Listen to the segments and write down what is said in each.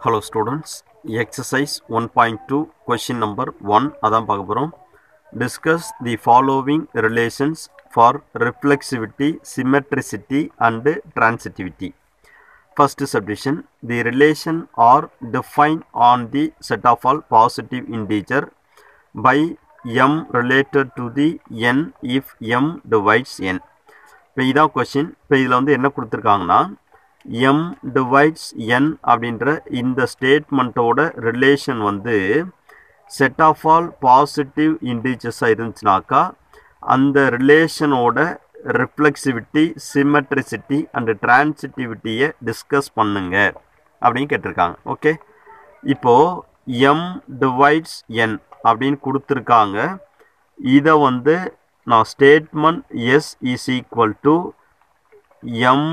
hello students exercise one point two question number one அதான் பார்க்க போகிறோம் discuss the following relations for reflexivity symmetricity and transitivity first subdivision the relation R define on the set of all positive integer by M related to the N if M divides N இப்போ இதான் question இப்போ இதில் வந்து என்ன கொடுத்துருக்காங்கன்னா M divides N அப்படின்ற இந்த ஸ்டேட்மெண்ட்டோட ரிலேஷன் வந்து செட் ஆஃப் ஆல் பாசிட்டிவ் இன்டீஜர்ஸாக இருந்துச்சுனாக்கா அந்த ரிலேஷனோட ரிஃப்ளெக்சிவிட்டி சிமெட்ரிசிட்டி அண்ட் டிரான்சிட்டிவிட்டியை டிஸ்கஸ் பண்ணுங்க அப்படின்னு கேட்டிருக்காங்க ஓகே இப்போது எம் டிவைட்ஸ் என் அப்படின்னு கொடுத்துருக்காங்க இதை வந்து நான் statement S is equal to M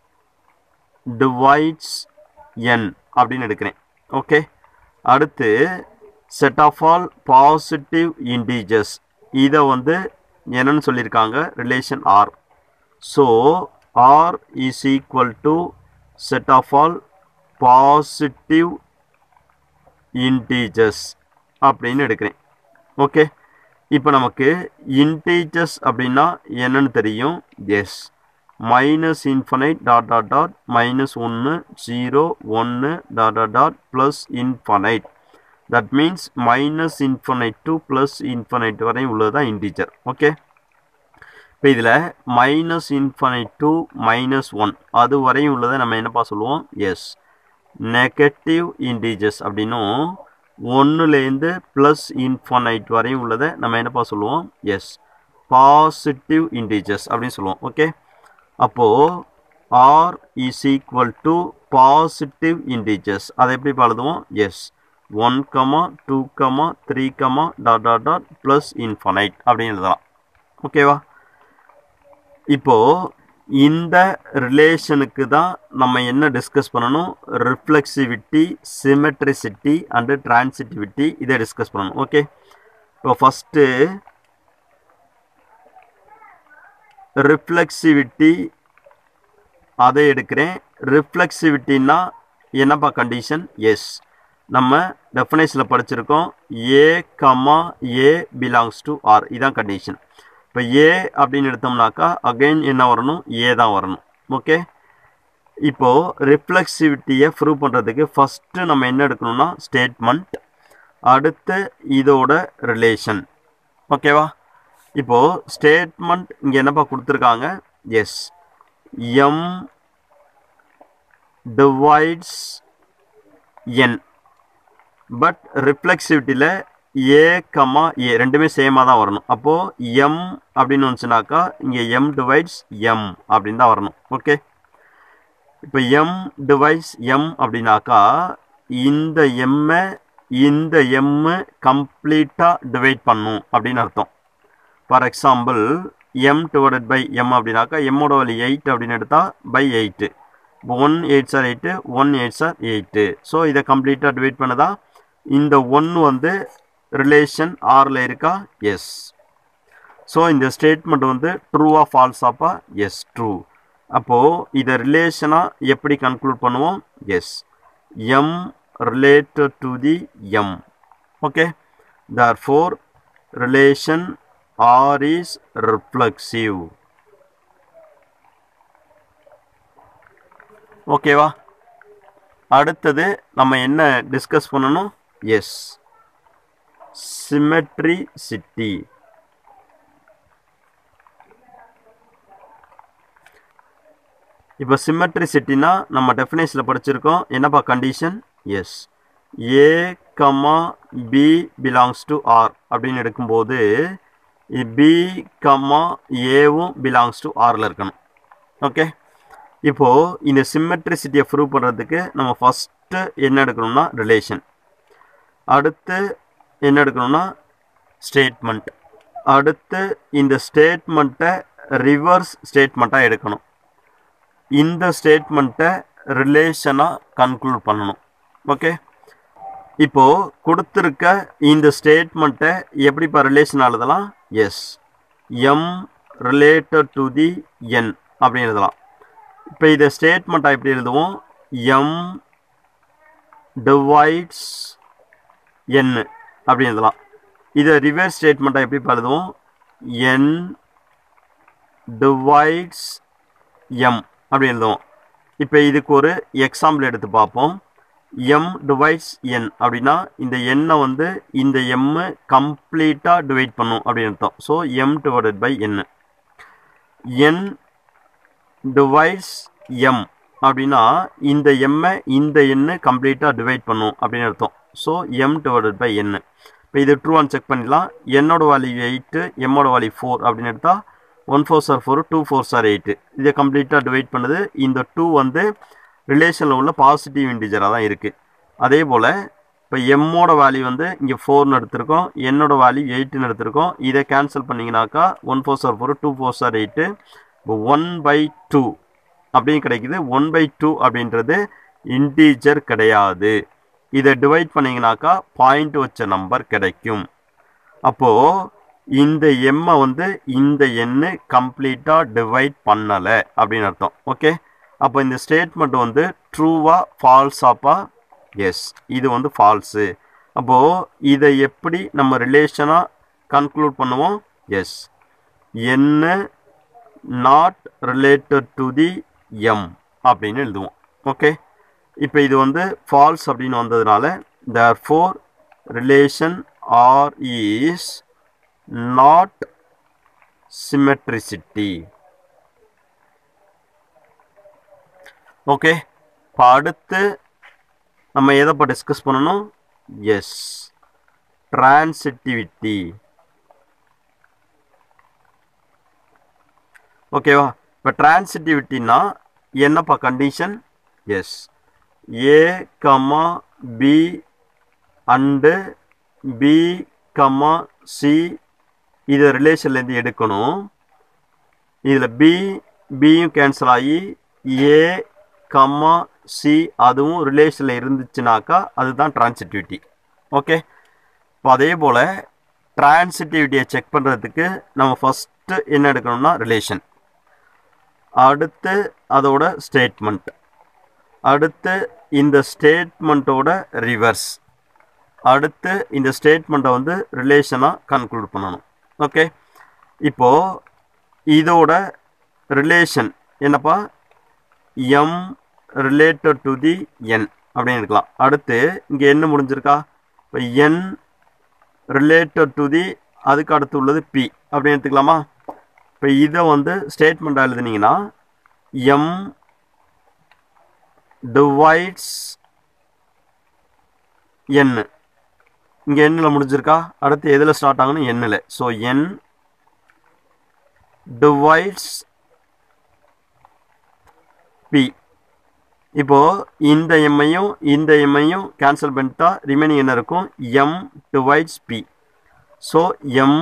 divides N அப்படின்னு எடுக்கிறேன் ஓகே அடுத்து set of all positive integers இதை வந்து என்னன்னு சொல்லியிருக்காங்க relation R so R is equal to set of all positive integers அப்படின்னு எடுக்கிறேன் ஓகே இப்போ நமக்கு இன்டீஜர்ஸ் அப்படின்னா என்னன்னு தெரியும் is minus infinite dot dot dot minus ஒன்று ஜீரோ ஒன்று dot dot dot plus infinite that means minus infinite to plus infinite வரையும் உள்ளதுதான் இன்டீஜர் ஓகே இப்போ இதில் minus infinite to minus one அது வரையும் உள்ளதை நம்ம என்னப்பா சொல்லுவோம் எஸ் நெகட்டிவ் இன்டீஜர்ஸ் அப்படின்னும் ஒன்றுலேருந்து ப்ளஸ் இன்ஃபனைட் வரையும் உள்ளதை நம்ம என்னப்பா சொல்லுவோம் எஸ் பாசிட்டிவ் இன்டீஜர்ஸ் அப்படின்னு சொல்லுவோம் ஓகே அப்போது R is equal to positive integers அதை எப்படி எழுதுவோம் is one comma two comma three comma dot dot dot plus infinite அப்படின்னு எழுதலாம் ஓகேவா இப்போது இந்த ரிலேஷனுக்கு தான் நம்ம என்ன டிஸ்கஸ் பண்ணணும் ரிஃப்ளெக்சிவிட்டி சிமெட்ரிசிட்டி அண்டு டிரான்சிட்டிவிட்டி இதை டிஸ்கஸ் பண்ணணும் ஓகே இப்போ ஃபஸ்ட்டு ரிஃப்ளெக்சிவிட்டி அதை எடுக்கிறேன் ரிஃப்ளெக்சிவிட்டின்னா என்னப்பா கண்டிஷன் எஸ் நம்ம டெஃபினேஷனில் படிச்சிருக்கோம் A comma A belongs to R இதான் கண்டிஷன் இப்போ ஏ அப்படின்னு எடுத்தோம்னாக்கா அகைன் என்ன வரணும் ஏ தான் வரணும் ஓகே இப்போது ரிஃப்ளெக்சிவிட்டியை ப்ரூவ் பண்ணுறதுக்கு ஃபஸ்ட்டு நம்ம என்ன எடுக்கணும்னா ஸ்டேட்மெண்ட் அடுத்து இதோட ரிலேஷன் ஓகேவா இப்போது ஸ்டேட்மெண்ட் இங்கே என்னப்பா கொடுத்துருக்காங்க is M divides N but ரிஃப்ளெக்சிவிட்டியில் ஏ கமா ஏ ரெண்டுமே சேமாக தான் வரணும் அப்போது எம் அப்படின்னு வந்துச்சுனாக்கா இங்கே எம் டிவைட்ஸ் எம் அப்படின்னு தான் வரணும் ஓகே இப்போ எம் டிவைட்ஸ் எம் அப்படின்னாக்கா இந்த எம்மை இந்த எம்மு கம்ப்ளீட்டாக டிவைட் பண்ணும் அப்படின்னு அர்த்தம் for example M divided by M அப்படின்னாக்கா எம்மோட வழி எயிட் அப்படின்னு எடுத்தால் பை எயிட்டு இப்போ one eight sir eight one eight sir eight so இதை கம்ப்ளீட்டாக டிவைட் பண்ணதா இந்த ஒன்று வந்து ரிலேஷன் ஆரில் இருக்கா எஸ் ஸோ இந்த ஸ்டேட்மெண்ட் வந்து ட்ரூவா ஃபால்ஸாப்பா எஸ் ட்ரூ அப்போது இதை ரிலேஷனாக எப்படி கன்க்ளூட் பண்ணுவோம் is M related to the M okay therefore relation R is reflexive ஓகேவா அடுத்தது நம்ம என்ன டிஸ்கஸ் பண்ணணும் எஸ் சிமெட்ரிசிட்டி இப்போ சிமெட்ரிசிட்டினா நம்ம டெஃபினேஷனில் படிச்சிருக்கோம் என்னப்பா condition is A comma B belongs to R அப்படின்னு எடுக்கும்போது பி கமா ஏவும் பிலாங்ஸ் டு ஆரில் இருக்கணும் ஓகே இப்போது இந்த சிமெட்ரிசிட்டியை ப்ரூவ் பண்ணுறதுக்கு நம்ம ஃபஸ்ட்டு என்ன எடுக்கணும்னா ரிலேஷன் அடுத்து என்ன எடுக்கணும்னா ஸ்டேட்மெண்ட் அடுத்து இந்த ஸ்டேட்மெண்ட்டை ரிவர்ஸ் ஸ்டேட்மெண்ட்டாக எடுக்கணும் இந்த ஸ்டேட்மெண்ட்டை ரிலேஷனாக கன்க்ளூட் பண்ணணும் ஓகே இப்போது கொடுத்துருக்க இந்த ஸ்டேட்மெண்ட்டை எப்படிப்பா ரிலேஷன் எழுதலாம் is M related to the N அப்படின்னு எழுதலாம் இப்போ இதை ஸ்டேட்மெண்ட்டாக எப்படி எழுதுவோம் எம் டிவைட்ஸ் என் அப்படி எழுதலாம் இதை ரிவர்ஸ் ஸ்டேட்மெண்ட்டாக எப்படி எழுதுவோம் என் டிவைட்ஸ் எம் அப்படி எழுதுவோம் இப்போ இதுக்கு ஒரு எக்ஸாம்பிள் எடுத்து பார்ப்போம் எம் டிவைட்ஸ் என் அப்படின்னா இந்த எண்ணை வந்து இந்த எம்மு கம்ப்ளீட்டாக டிவைட் பண்ணும் அப்படின்னு அர்த்தம் so M divided by N N divides M அப்படின்னா இந்த எம்மை இந்த எண்ணு கம்ப்ளீட்டாக டிவைட் பண்ணும் அப்படின்னு அர்த்தம் so M divided by N இப்போ இது ட்ரூவான்னு செக் பண்ணிடலாம் என்னோட வேல்யூ எயிட்டு எம்மோட வேல்யூ ஃபோர் அப்படின்னு எடுத்தால் one four sir four two four sir eight இதை கம்ப்ளீட்டாக டிவைட் பண்ணுது இந்த டூ வந்து ரிலேஷனில் உள்ள பாசிட்டிவ் இன்டிஜராக தான் இருக்குது அதே போல் இப்போ எம்மோட வேல்யூ வந்து இங்கே ஃபோர்னு எடுத்திருக்கோம் என்னோட வேல்யூ எயிட்டுன்னு எடுத்திருக்கோம் இதை கேன்சல் பண்ணிங்கனாக்கா one four sir four two four sir eight இப்போ ஒன் பை டூ அப்படின்னு கிடைக்குது ஒன் பை டூ அப்படின்றது இன்டீஜர் கிடையாது இதை டிவைட் பண்ணிங்கனாக்கா பாயிண்ட் வச்ச நம்பர் கிடைக்கும் அப்போது இந்த எம்மை வந்து இந்த எண்ணு கம்ப்ளீட்டாக டிவைட் பண்ணலை அப்படின்னு அர்த்தம் ஓகே அப்போ இந்த ஸ்டேட்மெண்ட் வந்து ட்ரூவா ஃபால்ஸாப்பா எஸ் இது வந்து ஃபால்ஸு அப்போது இதை எப்படி நம்ம ரிலேஷனாக கன்க்ளூட் பண்ணுவோம் எஸ் என்ன not related to the M அப்படின்னு எழுதுவோம் ஓகே இப்போ இது வந்து ஃபால்ஸ் அப்படின்னு வந்ததுனால therefore relation R is not symmetricity okay இப்போ அடுத்து நம்ம எதைப்போ டிஸ்கஸ் பண்ணணும் எஸ் டிரான்சிட்டிவிட்டி ஓகேவா இப்போ டிரான்சிட்டிவிட்டினா என்னப்பா condition is A comma B and B comma C இதை ரிலேஷன்லேருந்து எடுக்கணும் இதில் பி பியும் கேன்சல் ஆகி ஏ கம்மா சி அதுவும் ரிலேஷனில் இருந்துச்சுனாக்கா அதுதான் டிரான்சிட்டிவிட்டி ஓகே இப்போ அதே போல் டிரான்சிட்டிவிட்டியை செக் பண்ணுறதுக்கு நம்ம ஃபஸ்ட்டு என்ன எடுக்கணும்னா ரிலேஷன் அடுத்து அதோட ஸ்டேட்மெண்ட் அடுத்து இந்த ஸ்டேட்மெண்ட்டோட ரிவர்ஸ் அடுத்து இந்த ஸ்டேட்மெண்ட்டை வந்து ரிலேஷனாக கன்க்ளூட் பண்ணணும் ஓகே இப்போது இதோட ரிலேஷன் என்னப்பா M related to the N அப்படின்னு இருக்கலாம் அடுத்து இங்கே என்ன முடிஞ்சிருக்கா இப்போ என் ரிலேட்டட் டு தி அதுக்கு அடுத்து உள்ளது பி அப்படின்னு எடுத்துக்கலாமா இப்போ இதை வந்து ஸ்டேட்மெண்ட்டாக எழுதுனீங்கன்னா எம் டிவைட்ஸ் என் இங்கே எண்ணில் முடிஞ்சிருக்கா அடுத்து எதில் ஸ்டார்ட் ஆகணும் எண்ணில் ஸோ என் டிவைட்ஸ் பி இப்போது இந்த எம்மையும் இந்த எம்மையும் கேன்சல் பண்ணிட்டா ரிமைனிங் என்ன இருக்கும் M divides P so M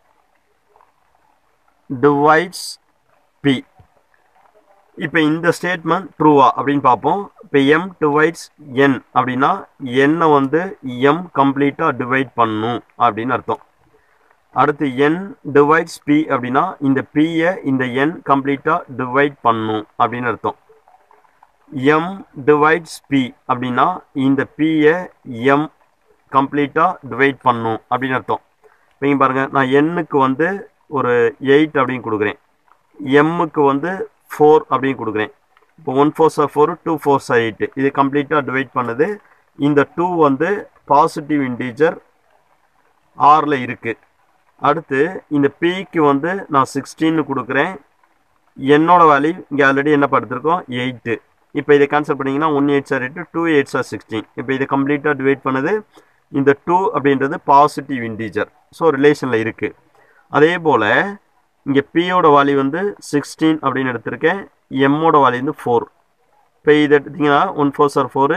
divides P இப்போ இந்த ஸ்டேட்மெண்ட் ட்ரூவா அப்படின்னு பார்ப்போம் இப்போ எம் டிவைட்ஸ் என் அப்படின்னா என்னை வந்து எம் கம்ப்ளீட்டாக டிவைட் பண்ணும் அப்படின்னு அர்த்தம் அடுத்து என் டிவைட்ஸ் பி அப்படின்னா இந்த பியை இந்த என் கம்ப்ளீட்டாக டிவைட் பண்ணும் அப்படின்னு அர்த்தம் எம் டிவைட்ஸ் பி அப்படின்னா இந்த பியை எம் கம்ப்ளீட்டாக டிவைட் பண்ணும் அப்படின்னு அர்த்தம் இப்போ இங்கே பாருங்கள் நான் எண்ணுக்கு வந்து ஒரு எயிட் அப்படின்னு கொடுக்குறேன் எம்முக்கு வந்து ஃபோர் அப்படின்னு கொடுக்குறேன் இப்போ one four sir four two four sir eight இது கம்ப்ளீட்டாக டிவைட் பண்ணுது இந்த டூ வந்து பாசிட்டிவ் இன்டீஜர் ஆறில் இருக்குது அடுத்து இந்த பிக்கு வந்து நான் சிக்ஸ்டீன்னு கொடுக்குறேன் என்னோட வேல்யூ இங்கே ஆல்ரெடி என்ன படுத்திருக்கோம் எயிட்டு இப்போ இதை கேன்சல் பண்ணிங்கன்னா one eight sir eight two eight sir sixteen இப்போ இதை கம்ப்ளீட்டாக டிவைட் பண்ணுது இந்த டூ அப்படின்றது பாசிட்டிவ் இன்டீஜர் ஸோ ரிலேஷனில் இருக்குது அதே போல் இங்கே பியோட வேல்யூ வந்து சிக்ஸ்டீன் அப்படின்னு எடுத்திருக்கேன் எம்மோட வேல்யூ வந்து ஃபோர் இப்போ இது எடுத்திங்கன்னா one four sir four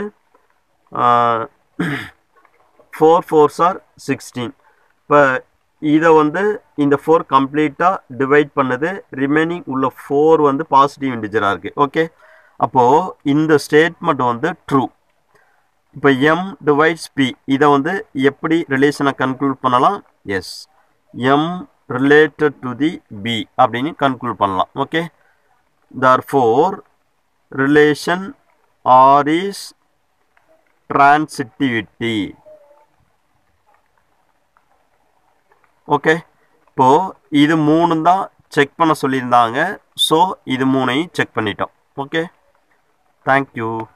four four sir sixteen இப்போ இதை வந்து இந்த ஃபோர் கம்ப்ளீட்டாக டிவைட் பண்ணது ரிமைனிங் உள்ள ஃபோர் வந்து பாசிட்டிவ் இன்டிஜராக இருக்குது ஓகே அப்போது இந்த ஸ்டேட்மெண்ட் வந்து ட்ரூ இப்போ எம் டிவைட்ஸ் பி இதை வந்து எப்படி ரிலேஷனை கன்க்ளூட் பண்ணலாம் is M related to the P அப்படின்னு கன்க்ளூட் பண்ணலாம் okay therefore relation R is transitivity okay இப்போது இது மூணு தான் செக் பண்ண சொல்லியிருந்தாங்க ஸோ இது மூணையும் செக் பண்ணிட்டோம் ஓகே தேங்க்யூ